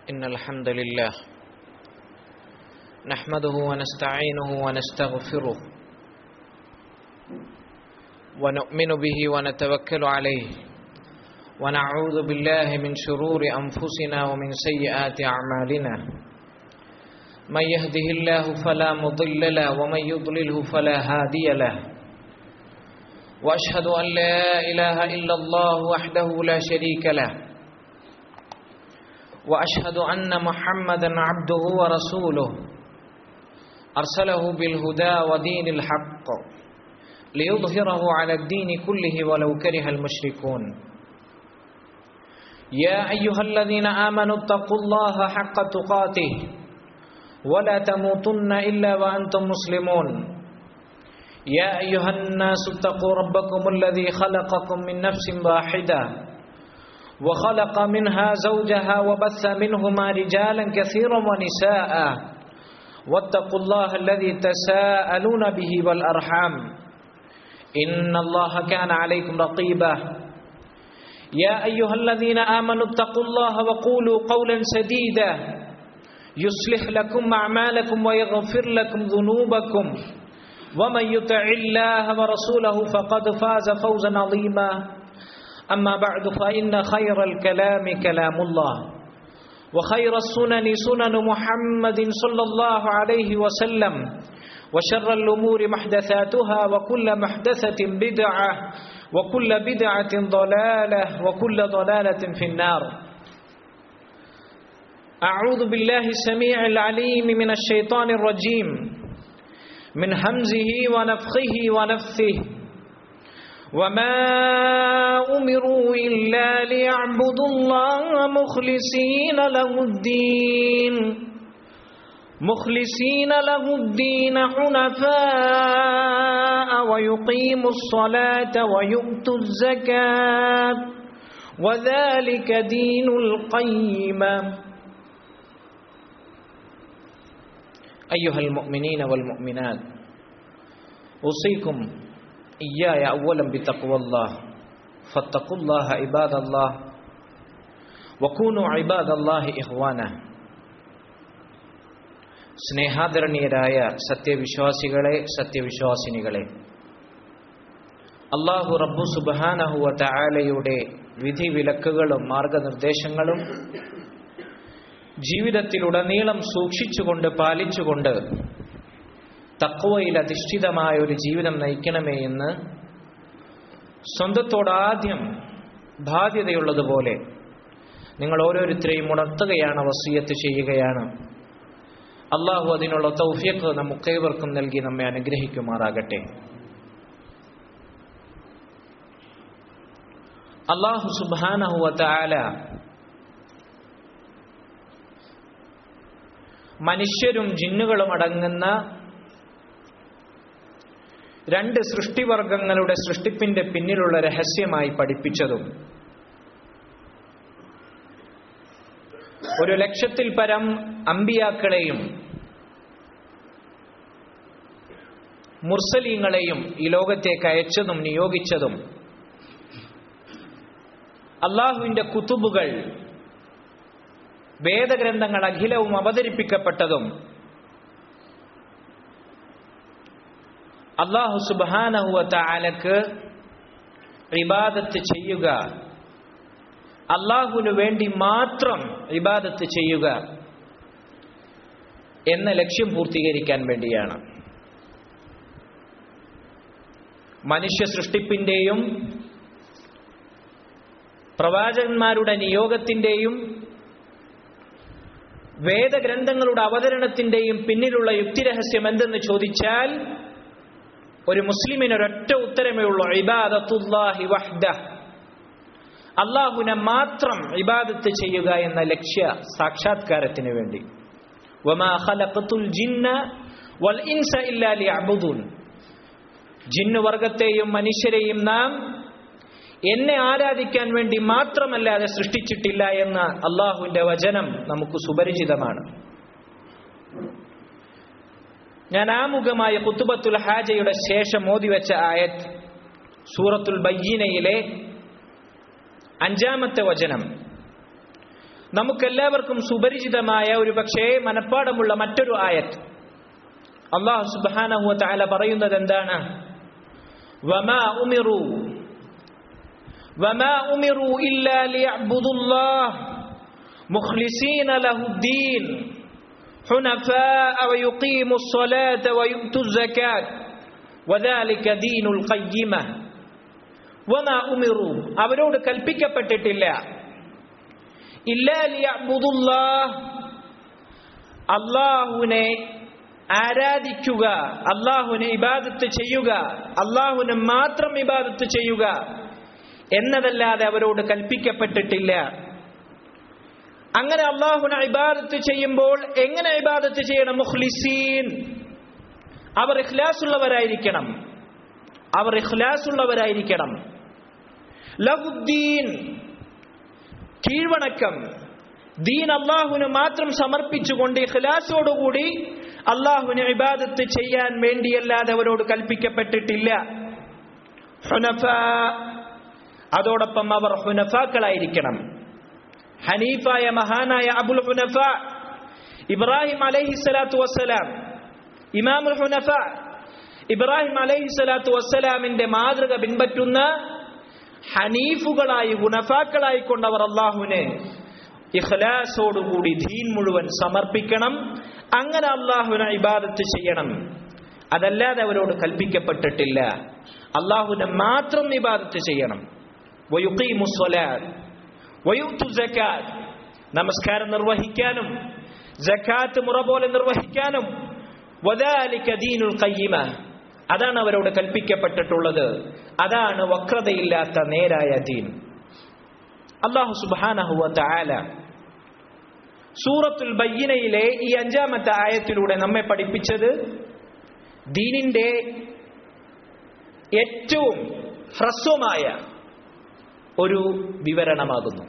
إن الحمد لله نحمده ونستعينه ونستغفره ونؤمن به ونتوكل عليه ونعوذ بالله من شرور أنفسنا ومن سيئات أعمالنا من يهده الله فلا مضل له ومن يضلله فلا هادي له وأشهد أن لا إله إلا الله وحده لا شريك له واشهد ان محمدا عبده ورسوله ارسله بالهدى ودين الحق ليظهره على الدين كله ولو كره المشركون يا ايها الذين امنوا اتقوا الله حق تقاته ولا تموتن الا وانتم مسلمون يا ايها الناس اتقوا ربكم الذي خلقكم من نفس واحده وخلق منها زوجها وبث منهما رجالا كثيرا ونساء واتقوا الله الذي تساءلون به والأرحام إن الله كان عليكم رقيبا يا أيها الذين آمنوا اتقوا الله وقولوا قولا سديدا يصلح لكم أعمالكم ويغفر لكم ذنوبكم ومن يطع الله ورسوله فقد فاز فوزا عظيما أما بعد فإن خير الكلام كلام الله وخير السنن سنن محمد صلى الله عليه وسلم وشر الأمور محدثاتها وكل محدثة بدعة وكل بدعة ضلالة وكل ضلالة في النار أعوذ بالله السميع العليم من الشيطان الرجيم من همزه ونفخه ونفثه وما أمروا إلا ليعبدوا الله مخلصين له الدين مخلصين له الدين حنفاء ويقيموا الصلاة ويؤتوا الزكاة وذلك دين القيمة أيها المؤمنين والمؤمنات أوصيكم إياي أولا بتقوى الله فاتقوا الله عباد الله وكونوا عباد الله إخوانا സ്നേഹാദരണീയരായ സത്യവിശ്വാസികളെ സത്യവിശ്വാസിനികളെ അള്ളാഹു റബ്ബു സുബാനഹുവ തആലയുടെ വിധി വിലക്കുകളും മാർഗനിർദ്ദേശങ്ങളും ജീവിതത്തിലുടനീളം സൂക്ഷിച്ചുകൊണ്ട് പാലിച്ചുകൊണ്ട് തക്കവയിൽ അധിഷ്ഠിതമായ ഒരു ജീവിതം നയിക്കണമേ എന്ന് സ്വന്തത്തോടാദ്യം ബാധ്യതയുള്ളതുപോലെ നിങ്ങൾ ഓരോരുത്തരെയും ഉണർത്തുകയാണ് വസീയത്ത് ചെയ്യുകയാണ് അള്ളാഹു അതിനുള്ള തൗഫിയക്ക് നമുക്കേവർക്കും നൽകി നമ്മെ അനുഗ്രഹിക്കുമാറാകട്ടെ അള്ളാഹു സുബാനഹുവ ആല മനുഷ്യരും ജിന്നുകളും അടങ്ങുന്ന രണ്ട് സൃഷ്ടിവർഗങ്ങളുടെ സൃഷ്ടിപ്പിന്റെ പിന്നിലുള്ള രഹസ്യമായി പഠിപ്പിച്ചതും ഒരു ലക്ഷത്തിൽ പരം അമ്പിയാക്കളെയും മുർസലീങ്ങളെയും ഈ ലോകത്തേക്ക് അയച്ചതും നിയോഗിച്ചതും അള്ളാഹുവിന്റെ കുത്തുബുകൾ വേദഗ്രന്ഥങ്ങൾ അഖിലവും അവതരിപ്പിക്കപ്പെട്ടതും അള്ളാഹു സുബാനഹുവത്ത ആലക്ക് ഇബാദത്ത് ചെയ്യുക അള്ളാഹുവിനു വേണ്ടി മാത്രം ഇബാദത്ത് ചെയ്യുക എന്ന ലക്ഷ്യം പൂർത്തീകരിക്കാൻ വേണ്ടിയാണ് മനുഷ്യ സൃഷ്ടിപ്പിന്റെയും പ്രവാചകന്മാരുടെ നിയോഗത്തിന്റെയും വേദഗ്രന്ഥങ്ങളുടെ അവതരണത്തിന്റെയും പിന്നിലുള്ള യുക്തിരഹസ്യം എന്തെന്ന് ചോദിച്ചാൽ ഒരു മുസ്ലിമിന് ഒരൊറ്റ ഉത്തരമേ ഉള്ളൂ ഇബാദത്തുല്ലാഹി വഹ്ദ അള്ളാഹുവിനെ മാത്രം ഇബാദത്ത് ചെയ്യുക എന്ന ലക്ഷ്യ സാക്ഷാത്കാരത്തിന് വേണ്ടി ജിന്നുവർഗത്തെയും മനുഷ്യരെയും നാം എന്നെ ആരാധിക്കാൻ വേണ്ടി മാത്രമല്ലാതെ സൃഷ്ടിച്ചിട്ടില്ല എന്ന അള്ളാഹുവിന്റെ വചനം നമുക്ക് സുപരിചിതമാണ് ഞാൻ ആമുഖമായ കുത്തുബത്തുൽ ഹാജയുടെ ശേഷം മോദിവെച്ച ആയത് സൂറത്തുൽ ബയ്യനയിലെ അഞ്ചാമത്തെ വചനം നമുക്കെല്ലാവർക്കും സുപരിചിതമായ ഒരു പക്ഷേ മനഃപ്പാടമുള്ള മറ്റൊരു ആയത്ത് അള്ളാഹു സുബാനഹു താല പറയുന്നത് എന്താണ് വമാ ഉമിറു വമാ ഉമിറു ഇല്ലാ ലിയഅ്ബുദുല്ലാഹ് മുഖ്ലിസീന ലഹുദ്ദീൻ حنفاء ويقيموا الصلاة ويؤتوا الزكاة وذلك دين القيمة وما أمروا അവരോട് കൽപ്പിക്കപ്പെട്ടിട്ടില്ല ഇല്ലാ ലിയഅ്ബുദുല്ലാഹ് അള്ളാഹുവിനെ ആരാധിക്കുക അള്ളാഹുവിനെ ഇബാദത്ത് ചെയ്യുക അള്ളാഹുവിനെ മാത്രം ഇബാദത്ത് ചെയ്യുക എന്നതല്ലാതെ അവരോട് കൽപ്പിക്കപ്പെട്ടിട്ടില്ല അങ്ങനെ അള്ളാഹുന ഇബാദത്ത് ചെയ്യുമ്പോൾ എങ്ങനെ ഇബാദത്ത് ചെയ്യണം മുഖ്ലിസീൻ അവർ ഇഖ്ലാസുള്ളവരായിരിക്കണം അവർ ഇഖ്ലാസുള്ളവരായിരിക്കണം ലഹുദ്ദീൻ കീഴ്വണക്കം ദീൻ അള്ളാഹുവിന് മാത്രം സമർപ്പിച്ചുകൊണ്ട് ഇഖ്ലാസോടുകൂടി അള്ളാഹുവിന് ഇബാദത്ത് ചെയ്യാൻ വേണ്ടിയല്ലാതെ അവരോട് കൽപ്പിക്കപ്പെട്ടിട്ടില്ല ഹുനഫ അതോടൊപ്പം അവർ ഹുനഫാക്കളായിരിക്കണം ഹനീഫായ മഹാനായ അബുൽ ഹുനഫ ഇബ്രാഹിം അലൈഹി സ്വലാത്തു വസ്സലാം ഇമാമുൽ ഹുനഫ ഇബ്രാഹിം അലൈഹി സ്വലാത്തു വസ്സലാമിന്റെ മാതൃക പിൻപറ്റുന്ന ഹനീഫുകളായി ഗുണഫാക്കളായി കൊണ്ടവർ അള്ളാഹുവിനെ ഇഖ്ലാസോടുകൂടി ദീൻ മുഴുവൻ സമർപ്പിക്കണം അങ്ങനെ അള്ളാഹുവിനെ ഇബാദത്ത് ചെയ്യണം അതല്ലാതെ അവരോട് കൽപ്പിക്കപ്പെട്ടിട്ടില്ല അള്ളാഹുവിനെ മാത്രം ഇബാദത്ത് ചെയ്യണം നമസ്കാരം നിർവഹിക്കാനും ജക്കാത്ത് മുറ പോലെ നിർവഹിക്കാനും ദീനുൽ ഖയ്യിമ അതാണ് അവരോട് കൽപ്പിക്കപ്പെട്ടിട്ടുള്ളത് അതാണ് വക്രതയില്ലാത്ത നേരായ ദീൻ അള്ളാഹു സുബാനഹുവ ആല സൂറത്തുൽ ബയ്യനയിലെ ഈ അഞ്ചാമത്തെ ആയത്തിലൂടെ നമ്മെ പഠിപ്പിച്ചത് ദീനിന്റെ ഏറ്റവും ഹ്രസ്വമായ ഒരു വിവരണമാകുന്നു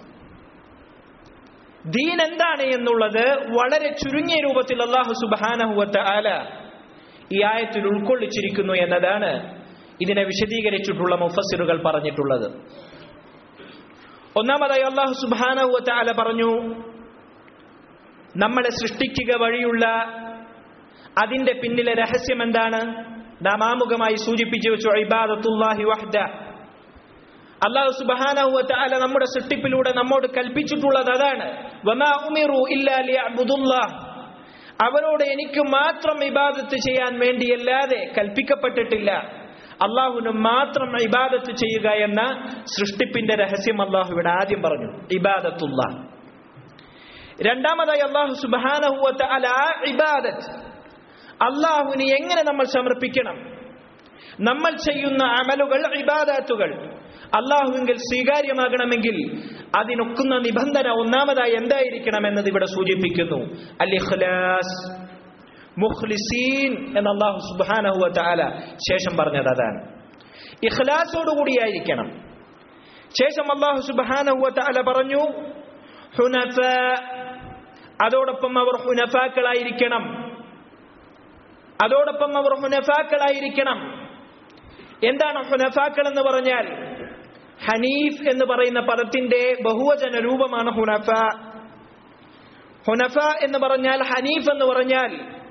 ദീൻ എന്താണ് എന്നുള്ളത് വളരെ ചുരുങ്ങിയ രൂപത്തിൽ അള്ളാഹു സുബാനഹുവത്ത ആല ഈ ആയത്തിൽ ഉൾക്കൊള്ളിച്ചിരിക്കുന്നു എന്നതാണ് ഇതിനെ വിശദീകരിച്ചിട്ടുള്ള മുഫസിറുകൾ പറഞ്ഞിട്ടുള്ളത് ഒന്നാമതായി അള്ളാഹു സുബാനഹുവത്ത ആല പറഞ്ഞു നമ്മളെ സൃഷ്ടിക്കുക വഴിയുള്ള അതിന്റെ പിന്നിലെ രഹസ്യം എന്താണ് നാം ആമുഖമായി സൂചിപ്പിച്ചു വെച്ചു ഇബാദത്തുല്ലാഹി വഹ്ദ അള്ളാഹു സുബാനഹുവത്ത അല നമ്മുടെ സൃഷ്ടിപ്പിലൂടെ നമ്മോട് കൽപ്പിച്ചിട്ടുള്ളത് അതാണ് വമാ ഉമിറു ഇല്ലാ ലിയഅ്ബുദുല്ലാഹ് അവരോട് എനിക്ക് മാത്രം ഇബാദത്ത് ചെയ്യാൻ വേണ്ടിയല്ലാതെ കൽപ്പിക്കപ്പെട്ടിട്ടില്ല അള്ളാഹുവിന് മാത്രം ഇബാദത്ത് ചെയ്യുക എന്ന സൃഷ്ടിപ്പിന്റെ രഹസ്യം അള്ളാഹു ഇവിടെ ആദ്യം പറഞ്ഞു ഇബാദത്തുള്ള രണ്ടാമതായി അള്ളാഹു സുബാനഹുവത്ത അല ഇബാദത്ത് അള്ളാഹുവിന് എങ്ങനെ നമ്മൾ സമർപ്പിക്കണം നമ്മൾ ചെയ്യുന്ന അമലുകൾ ഇബാദാത്തുകൾ അള്ളാഹുവിൽ സ്വീകാര്യമാകണമെങ്കിൽ അതിനൊക്കുന്ന നിബന്ധന ഒന്നാമതായി എന്തായിരിക്കണം എന്നത് ഇവിടെ സൂചിപ്പിക്കുന്നു അൽ ഇഖ്ലാസ് മുഖ്ലിസീൻ എന്ന് അള്ളാഹു സുബാനഹു താല ശേഷം പറഞ്ഞത് അതാണ് ഇഖ്ലാസോടുകൂടിയായിരിക്കണം ശേഷം അള്ളാഹു സുബാനഹു താല പറഞ്ഞു ഹുനഫ അതോടൊപ്പം അവർ ഹുനഫാക്കളായിരിക്കണം അതോടൊപ്പം അവർ ഹുനഫാക്കളായിരിക്കണം എന്താണ് ഹുനഫാക്കൾ എന്ന് പറഞ്ഞാൽ ഹനീഫ് എന്ന് പറയുന്ന പദത്തിന്റെ ബഹുവചന രൂപമാണ് ഹുനഫ ഹുനഫ എന്ന് പറഞ്ഞാൽ ഹനീഫ് എന്ന് പറഞ്ഞാൽ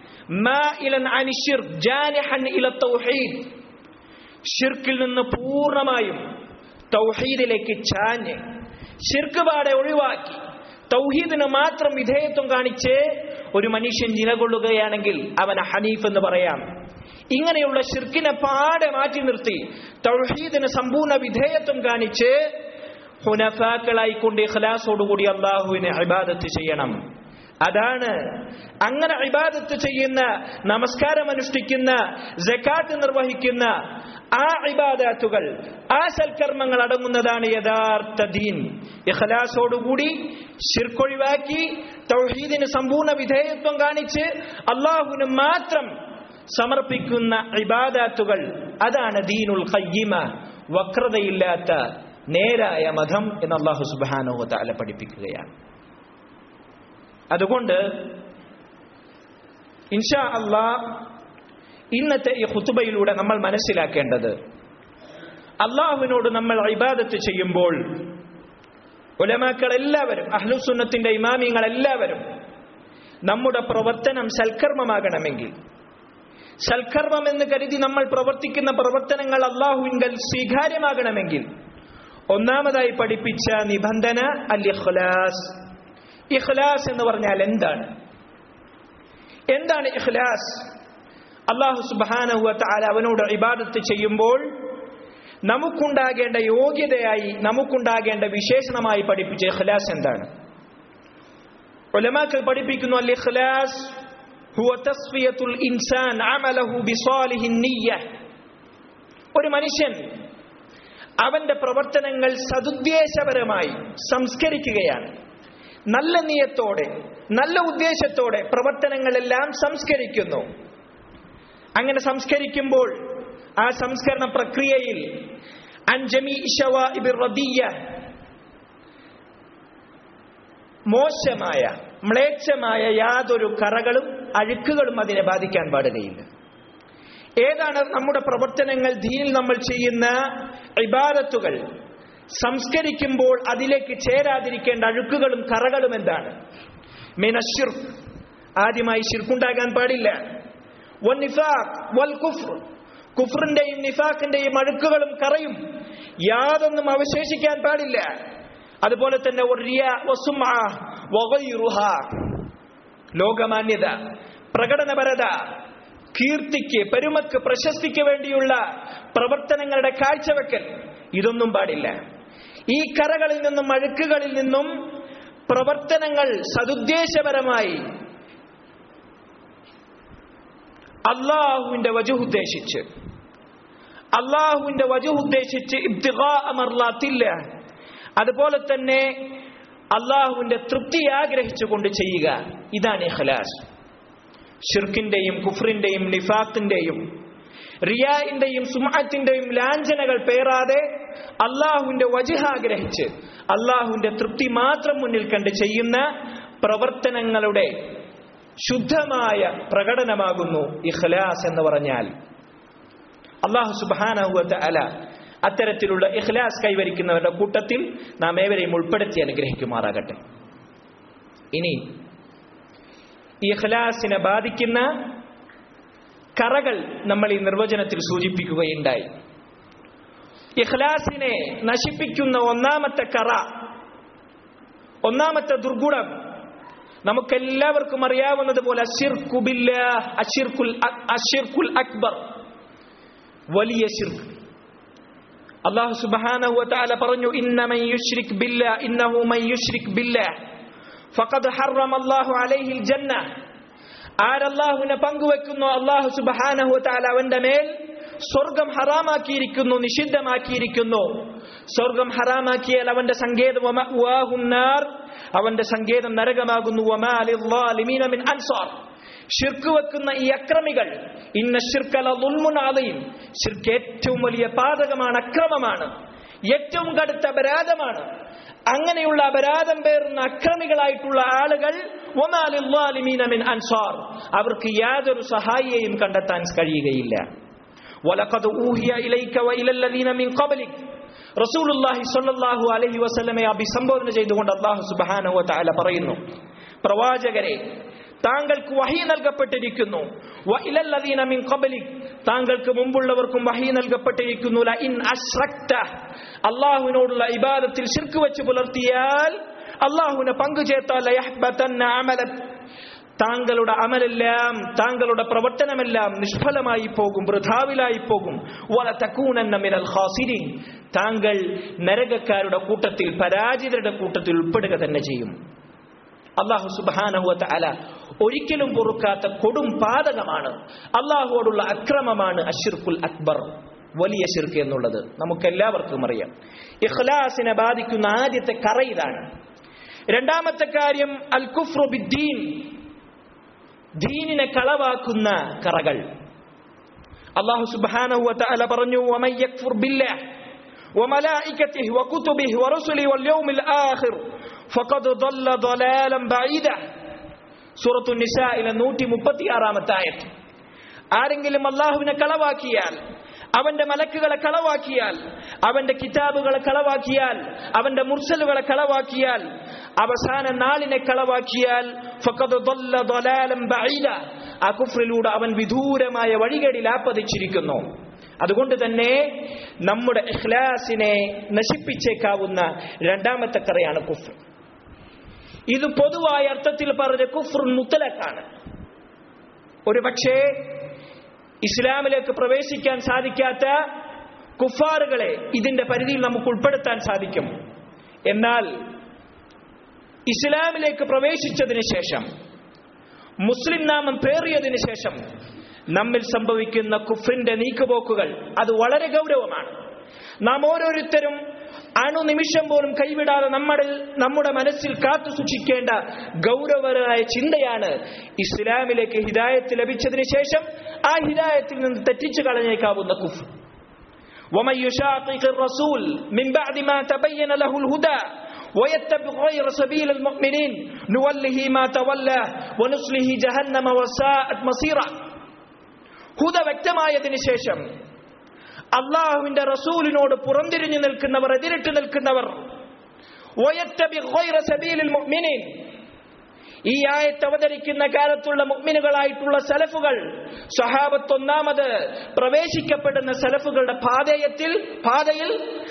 ഷിർക്കിൽ നിന്ന് പൂർണ്ണമായും തൗഹീദിലേക്ക് ചാഞ്ഞ് ഷിർക്ക് പാടെ ഒഴിവാക്കി തൗഹീദിന് മാത്രം വിധേയത്വം കാണിച്ച് ഒരു മനുഷ്യൻ നിലകൊള്ളുകയാണെങ്കിൽ അവൻ ഹനീഫ് എന്ന് പറയാം ഇങ്ങനെയുള്ള ഷിർക്കിനെ പാടെ മാറ്റി നിർത്തി തൗഹീദിന് സമ്പൂർണ്ണ വിധേയത്വം കാണിച്ച് ഹുനഫാക്കളായിക്കൊണ്ട് ഇഖ്ലാസോടുകൂടി അള്ളാഹുവിനെ ഇബാദത്ത് ചെയ്യണം അതാണ് അങ്ങനെ ഇബാദത്ത് ചെയ്യുന്ന നമസ്കാരം അനുഷ്ഠിക്കുന്ന ജക്കാത്ത് നിർവഹിക്കുന്ന ആ ഇബാദാത്തുകൾ ആ സൽക്കർമ്മങ്ങൾ അടങ്ങുന്നതാണ് യഥാർത്ഥ ദീൻ ഇഖ്ലാസോടുകൂടി ഷിർക്കൊഴിവാക്കി തൗഹീദിന് സമ്പൂർണ്ണ വിധേയത്വം കാണിച്ച് അള്ളാഹുവിന് മാത്രം സമർപ്പിക്കുന്ന ഇബാദാത്തുകൾ അതാണ് ദീനുൽ ഖയ്യിമ വക്രതയില്ലാത്ത നേരായ മതം എന്ന് അള്ളാഹു സുബാനോ താല പഠിപ്പിക്കുകയാണ് അതുകൊണ്ട് ഇൻഷാ അള്ളാ ഇന്നത്തെ ഈ ഹുത്തുബയിലൂടെ നമ്മൾ മനസ്സിലാക്കേണ്ടത് അള്ളാഹുവിനോട് നമ്മൾ ഇബാദത്ത് ചെയ്യുമ്പോൾ ഉലമാക്കൾ എല്ലാവരും അഹ്ലുസുന്നത്തിന്റെ ഇമാമിങ്ങൾ എല്ലാവരും നമ്മുടെ പ്രവർത്തനം സൽക്കർമ്മമാകണമെങ്കിൽ സൽക്കർമ്മം എന്ന് കരുതി നമ്മൾ പ്രവർത്തിക്കുന്ന പ്രവർത്തനങ്ങൾ അള്ളാഹുവിങ്കൽ സ്വീകാര്യമാകണമെങ്കിൽ ഒന്നാമതായി പഠിപ്പിച്ച നിബന്ധന അൽ ഇഖ്ലാസ് ഇഖ്ലാസ് എന്ന് പറഞ്ഞാൽ എന്താണ് എന്താണ് ഇഖ്ലാസ് അള്ളാഹു സുബാനഹുവ താല അവനോട് ഇബാദത്ത് ചെയ്യുമ്പോൾ നമുക്കുണ്ടാകേണ്ട യോഗ്യതയായി നമുക്കുണ്ടാകേണ്ട വിശേഷണമായി പഠിപ്പിച്ച ഇഖ്ലാസ് എന്താണ് ഉലമാക്കൾ പഠിപ്പിക്കുന്നു അൽ ഇഖ്ലാസ് ഹുവ തസ്ഫിയത്തുൽ ഇൻസാൻ അമലഹു ബിസാലിഹിൻ നിയ്യ ഒരു മനുഷ്യൻ അവന്റെ പ്രവർത്തനങ്ങൾ സതുദ്ദേശപരമായി സംസ്കരിക്കുകയാണ് നല്ല നിയത്തോടെ നല്ല ഉദ്ദേശത്തോടെ പ്രവർത്തനങ്ങളെല്ലാം സംസ്കരിക്കുന്നു അങ്ങനെ സംസ്കരിക്കുമ്പോൾ ആ സംസ്കരണ പ്രക്രിയയിൽ അഞ്ചമി റദിയ മോശമായ മ്ലേച്ഛമായ യാതൊരു കറകളും അഴുക്കുകളും അതിനെ ബാധിക്കാൻ പാടുകയില്ല ഏതാണ് നമ്മുടെ പ്രവർത്തനങ്ങൾ ദീനിൽ നമ്മൾ ചെയ്യുന്ന ഇബാദത്തുകൾ സംസ്കരിക്കുമ്പോൾ അതിലേക്ക് ചേരാതിരിക്കേണ്ട അഴുക്കുകളും കറകളും എന്താണ് മിനഷിർ ആദ്യമായി ശിർക്കുണ്ടാകാൻ പാടില്ല കുഫറിന്റെയും നിഫാഖിന്റെയും അഴുക്കുകളും കറയും യാതൊന്നും അവശേഷിക്കാൻ പാടില്ല അതുപോലെ തന്നെ ലോകമാന്യത പ്രകടനപരത കീർത്തിക്ക് പെരുമക്ക് പ്രശസ്തിക്ക് വേണ്ടിയുള്ള പ്രവർത്തനങ്ങളുടെ കാഴ്ചവെക്കൽ ഇതൊന്നും പാടില്ല ഈ കറകളിൽ നിന്നും അഴുക്കുകളിൽ നിന്നും പ്രവർത്തനങ്ങൾ സതുദ്ദേശപരമായി അള്ളാഹുവിന്റെ വജുദ്ദേശിച്ച് അള്ളാഹുവിന്റെ വജുദ്ദേശിച്ച് അമർലാത്തില്ല അതുപോലെ തന്നെ അള്ളാഹുവിന്റെ തൃപ്തി ആഗ്രഹിച്ചുകൊണ്ട് ചെയ്യുക ഇതാണ് ഇഖ്ലാസ് ഷിർക്കിന്റെയും കുഫറിന്റെയും നിഫാത്തിന്റെയും റിയായിന്റെയും സുമാറ്റിന്റെയും ലാഞ്ചനകൾ പേറാതെ അള്ളാഹുവിന്റെ വജുഹ ആഗ്രഹിച്ച് അള്ളാഹുവിന്റെ തൃപ്തി മാത്രം മുന്നിൽ കണ്ട് ചെയ്യുന്ന പ്രവർത്തനങ്ങളുടെ ശുദ്ധമായ പ്രകടനമാകുന്നു ഇഖ്ലാസ് എന്ന് പറഞ്ഞാൽ അള്ളാഹു സുബാനഹുവത്ത് അല അത്തരത്തിലുള്ള ഇഖ്ലാസ് കൈവരിക്കുന്നവരുടെ കൂട്ടത്തിൽ നാം ഏവരെയും ഉൾപ്പെടുത്തി അനുഗ്രഹിക്കുമാറാകട്ടെ ഇനി ഈ ഇഖ്ലാസിനെ ബാധിക്കുന്ന കറകൾ നമ്മൾ ഈ നിർവചനത്തിൽ സൂചിപ്പിക്കുകയുണ്ടായി ഇഖ്ലാസിനെ നശിപ്പിക്കുന്ന ഒന്നാമത്തെ കറ ഒന്നാമത്തെ ദുർഗുണം നമുക്കെല്ലാവർക്കും അറിയാവുന്നതുപോലെ അഷിർക്കുബില്ല അഷിർക്കുൽ അഷിർക്കുൽ അക്ബർ വലിയ ഷിർക്ക് അള്ളാഹു സുബ്ഹാനഹു വതആല പറഞ്ഞു ഇന്നമൻ യുശ്രിക് ബില്ലാ ഇന്നഹു മൻ യുശ്രിക് ബില്ലാ ഫഖദ് ഹറമ അല്ലാഹു അലൈഹിൽ ജന്ന ആരല്ലാഹുവിനെ പങ്കുവെക്കുന്നു അള്ളാഹു സുബ്ഹാനഹു വതആല അവന്റെ മേൽ സ്വർഗം ഹറാമാക്കിയിരിക്കുന്നു നിഷിദ്ധമാക്കിയിരിക്കുന്നു സ്വർഗം ഹറാമാക്കിയാൽ അവന്റെ സങ്കേതം അവന്റെ സങ്കേതം നരകമാകുന്നു അൻസാർ ഷിർക്ക് വെക്കുന്ന ഈ അക്രമികൾ ഇന്ന ഷിർക്കല ദുൽമുനാദയും ഷിർക്ക് ഏറ്റവും വലിയ പാതകമാണ് അക്രമമാണ് ഏറ്റവും കടുത്ത അപരാധമാണ് അങ്ങനെയുള്ള അപരാധം പേറുന്ന അക്രമികളായിട്ടുള്ള ആളുകൾ മിൻ അൻസാർ അവർക്ക് യാതൊരു സഹായിയെയും കണ്ടെത്താൻ കഴിയുകയില്ല വലഖദ് ഊഹിയ ഇലൈക വഇല الذين من قبلك റസൂലുള്ളാഹി സ്വല്ലല്ലാഹു അലൈഹി വസല്ലമയെ അഭിസംബോധന ചെയ്തുകൊണ്ട് അല്ലാഹു സുബ്ഹാനഹു വതആല പറയുന്നു പ്രവാചകരെ താങ്കൾക്ക് വഹി നൽകപ്പെട്ടിരിക്കുന്നു വഇലല്ലദീന മിൻ ഖബലിക് താങ്കൾക്ക് മുമ്പുള്ളവർക്കും വഹി നൽകപ്പെട്ടിരിക്കുന്നു ല ഇൻ അശ്റക്ത അല്ലാഹുവിനോടുള്ള ഇബാദത്തിൽ ശിർക്ക് വെച്ച് പുലർത്തിയാൽ അല്ലാഹുവിനെ പങ്കുചേർത്താൽ ലയഹ്ബതന്ന അമലക് താങ്കളുടെ അമലെല്ലാം താങ്കളുടെ പ്രവർത്തനമെല്ലാം നിഷ്ഫലമായി പോകും വൃഥാവിലായി പോകും വല തക്കൂനെന്ന മിനൽ ഖാസിരീൻ താങ്കൾ നരകക്കാരുടെ കൂട്ടത്തിൽ പരാജിതരുടെ കൂട്ടത്തിൽ ഉൾപ്പെടുക തന്നെ ചെയ്യും അള്ളാഹു സുബാനഹുവത്ത അല ഒരിക്കലും പൊറുക്കാത്ത കൊടും പാതകമാണ് അള്ളാഹുവോടുള്ള അക്രമമാണ് അഷിർക്കുൽ അക്ബർ വലിയ ഷിർക്ക് എന്നുള്ളത് നമുക്കെല്ലാവർക്കും അറിയാം ഇഖ്ലാസിനെ ബാധിക്കുന്ന ആദ്യത്തെ കറ ഇതാണ് രണ്ടാമത്തെ കാര്യം അൽ കുഫ്രു ബിദ്ദീൻ ദീനിനെ കളവാക്കുന്ന കറകൾ അള്ളാഹു സുബ്ഹാനഹു വതആല പറഞ്ഞു വമൻ യക്ഫുർ ബില്ലാഹ് وملائكته وكتبه ورسله واليوم الآخر فقد ضل ضلالا بعيدا സൂറത്തു നിസായിലെ നൂറ്റി മുപ്പത്തി ആറാമത്തെ ആയത്ത് ആരെങ്കിലും അള്ളാഹുവിനെ കളവാക്കിയാൽ അവന്റെ മലക്കുകളെ കളവാക്കിയാൽ അവന്റെ കിതാബുകളെ കളവാക്കിയാൽ അവന്റെ മുർസലുകളെ കളവാക്കിയാൽ അവസാന നാളിനെ കളവാക്കിയാൽ ഫഖദ് ضل ضلالا بعيدا ആ കുഫ്രിലൂടെ അവൻ വിദൂരമായ വഴികേടിൽ ആപ്പതിച്ചിരിക്കുന്നു അതുകൊണ്ട് തന്നെ നമ്മുടെ ഇഖ്ലാസിനെ നശിപ്പിച്ചേക്കാവുന്ന രണ്ടാമത്തെ കറയാണ് കുഫ്ർ ഇത് പൊതുവായ അർത്ഥത്തിൽ പറഞ്ഞ കുഫ്ർ മുത്തലക്കാണ് ഒരു പക്ഷേ ഇസ്ലാമിലേക്ക് പ്രവേശിക്കാൻ സാധിക്കാത്ത കുഫാറുകളെ ഇതിന്റെ പരിധിയിൽ നമുക്ക് ഉൾപ്പെടുത്താൻ സാധിക്കും എന്നാൽ ഇസ്ലാമിലേക്ക് പ്രവേശിച്ചതിന് ശേഷം മുസ്ലിം നാമം പേറിയതിനു ശേഷം നമ്മിൽ സംഭവിക്കുന്ന കുഫ്രിന്റെ നീക്കുപോക്കുകൾ അത് വളരെ ഗൗരവമാണ് നാം ഓരോരുത്തരും അണുനിമിഷം പോലും കൈവിടാതെ നമ്മുടെ നമ്മുടെ മനസ്സിൽ കാത്തു സൂക്ഷിക്കേണ്ട ഗൗരവകരമായ ചിന്തയാണ് ഇസ്ലാമിലേക്ക് ഹിദായത്ത് ലഭിച്ചതിന് ശേഷം ആ ഹിദായത്തിൽ നിന്ന് തെറ്റിച്ചു കളഞ്ഞേക്കാവുന്ന കുഫ് ومن يشاقق الرسول من بعد ما تبين له الهدى ويتبع غير سبيل المؤمنين نوله ما تولى ونصله جهنم وساءت مصيرا ഹുദ വ്യക്തമായതിനു ശേഷം അള്ളാഹുവിന്റെ റസൂലിനോട് പുറംതിരിഞ്ഞു നിൽക്കുന്നവർ എതിരിട്ട് നിൽക്കുന്നവർ വയത്തബി ഗൈറ സബീലിൽ മുഅ്മിനീൻ ഈ ആയത്ത് അവതരിക്കുന്ന കാലത്തുള്ള മുഅ്മിനുകളായിട്ടുള്ള സലഫുകൾ സഹാബത്ത് ഒന്നാമത് പ്രവേശിക്കപ്പെടുന്ന സലഫുകളുടെ പാതയത്തിൽ പാതയിൽ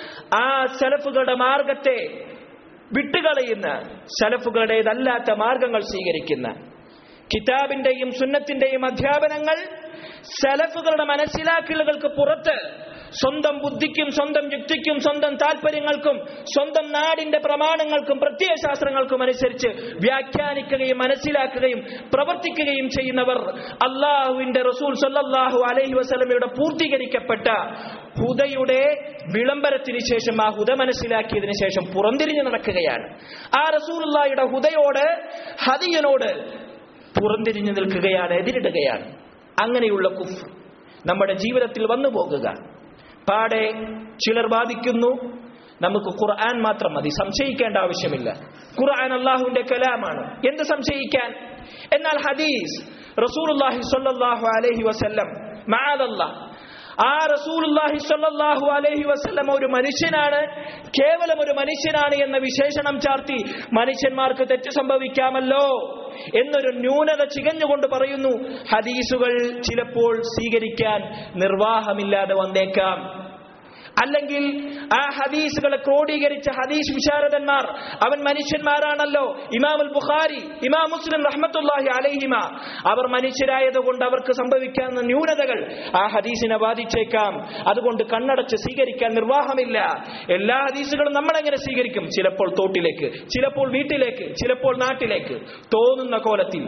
ആ സലഫുകളുടെ മാർഗത്തെ വിട്ടുകളയുന്ന സലഫുകളുടേതല്ലാത്ത മാർഗങ്ങൾ സ്വീകരിക്കുന്ന കിതാബിന്റെയും സുന്നത്തിന്റെയും അധ്യാപനങ്ങൾ സലഫുകളുടെ മനസ്സിലാക്കലുകൾക്ക് പുറത്ത് സ്വന്തം ബുദ്ധിക്കും സ്വന്തം യുക്തിക്കും സ്വന്തം താല്പര്യങ്ങൾക്കും സ്വന്തം നാടിന്റെ പ്രമാണങ്ങൾക്കും പ്രത്യയശാസ്ത്രങ്ങൾക്കും അനുസരിച്ച് വ്യാഖ്യാനിക്കുകയും മനസ്സിലാക്കുകയും പ്രവർത്തിക്കുകയും ചെയ്യുന്നവർ അള്ളാഹുവിന്റെ റസൂൽ സല്ലല്ലാഹു അലൈഹി വസല്ലമയുടെ പൂർത്തീകരിക്കപ്പെട്ട ഹുദയുടെ വിളംബരത്തിന് ശേഷം ആ ഹുദ മനസ്സിലാക്കിയതിനു ശേഷം പുറംതിരിഞ്ഞു നടക്കുകയാണ് ആ റസൂലുള്ളാഹിയുടെ ഹുദയോട് ഹദിയനോട് പുറംതിരിഞ്ഞു നിൽക്കുകയാണ് എതിരിടുകയാണ് അങ്ങനെയുള്ള കുഫ് നമ്മുടെ ജീവിതത്തിൽ വന്നു പോകുക പാടെ ചിലർ വാദിക്കുന്നു നമുക്ക് ഖുർആൻ മാത്രം മതി സംശയിക്കേണ്ട ആവശ്യമില്ല ഖുർആൻ അള്ളാഹുവിന്റെ കലാമാണ് എന്ത് സംശയിക്കാൻ എന്നാൽ ഹദീസ് റസൂലുള്ളാഹി സ്വല്ലല്ലാഹു അലൈഹി വസല്ലം മഅദല്ലാഹ് ആ റസൂലുള്ളാഹി സ്വല്ലല്ലാഹു അലൈഹി വസല്ലം ഒരു മനുഷ്യനാണ് കേവലം ഒരു മനുഷ്യനാണ് എന്ന വിശേഷണം ചാർത്തി മനുഷ്യന്മാർക്ക് തെറ്റ് സംഭവിക്കാമല്ലോ എന്നൊരു ന്യൂനത ചികഞ്ഞുകൊണ്ട് പറയുന്നു ഹദീസുകൾ ചിലപ്പോൾ സ്വീകരിക്കാൻ നിർവാഹമില്ലാതെ വന്നേക്കാം അല്ലെങ്കിൽ ആ ഹദീസുകളെ ക്രോഡീകരിച്ച ഹദീസ് വിശാരദന്മാർ അവൻ മനുഷ്യന്മാരാണല്ലോ ഇമാമുൽ ബുഖാരി ഇമാം മുസ്ലിം റഹ്മത്തുല്ലാഹി അലൈഹിമ അവർ മനുഷ്യരായതുകൊണ്ട് അവർക്ക് സംഭവിക്കാവുന്ന ന്യൂനതകൾ ആ ഹദീസിനെ ബാധിച്ചേക്കാം അതുകൊണ്ട് കണ്ണടച്ച് സ്വീകരിക്കാൻ നിർവാഹമില്ല എല്ലാ ഹദീസുകളും നമ്മൾ എങ്ങനെ സ്വീകരിക്കും ചിലപ്പോൾ തോട്ടിലേക്ക് ചിലപ്പോൾ വീട്ടിലേക്ക് ചിലപ്പോൾ നാട്ടിലേക്ക് തോന്നുന്ന കോലത്തിൽ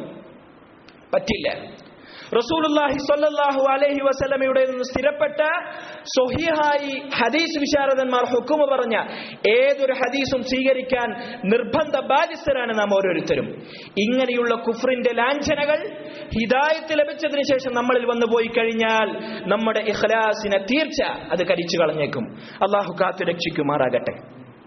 പറ്റില്ല റസൂലുള്ളാഹി സ്വല്ലല്ലാഹു അലൈഹി വസല്ലമയുടെ നിന്ന് സ്ഥിരപ്പെട്ട സ്വഹീഹായി ഹദീസ് വിശാരദന്മാർ ഹുക്കുമ പറഞ്ഞ ഏതൊരു ഹദീസും സ്വീകരിക്കാൻ നിർബന്ധ ബാധ്യസ്ഥരാണ് നാം ഓരോരുത്തരും ഇങ്ങനെയുള്ള കുഫ്രിന്റെ ലാഞ്ചനകൾ ഹിദായത്ത് ലഭിച്ചതിന് ശേഷം നമ്മളിൽ വന്നു പോയി കഴിഞ്ഞാൽ നമ്മുടെ ഇഖ്ലാസിനെ തീർച്ച അത് കരിച്ചു കളഞ്ഞേക്കും അള്ളാഹു കാത്തു രക്ഷിക്കുമാറാകട്ടെ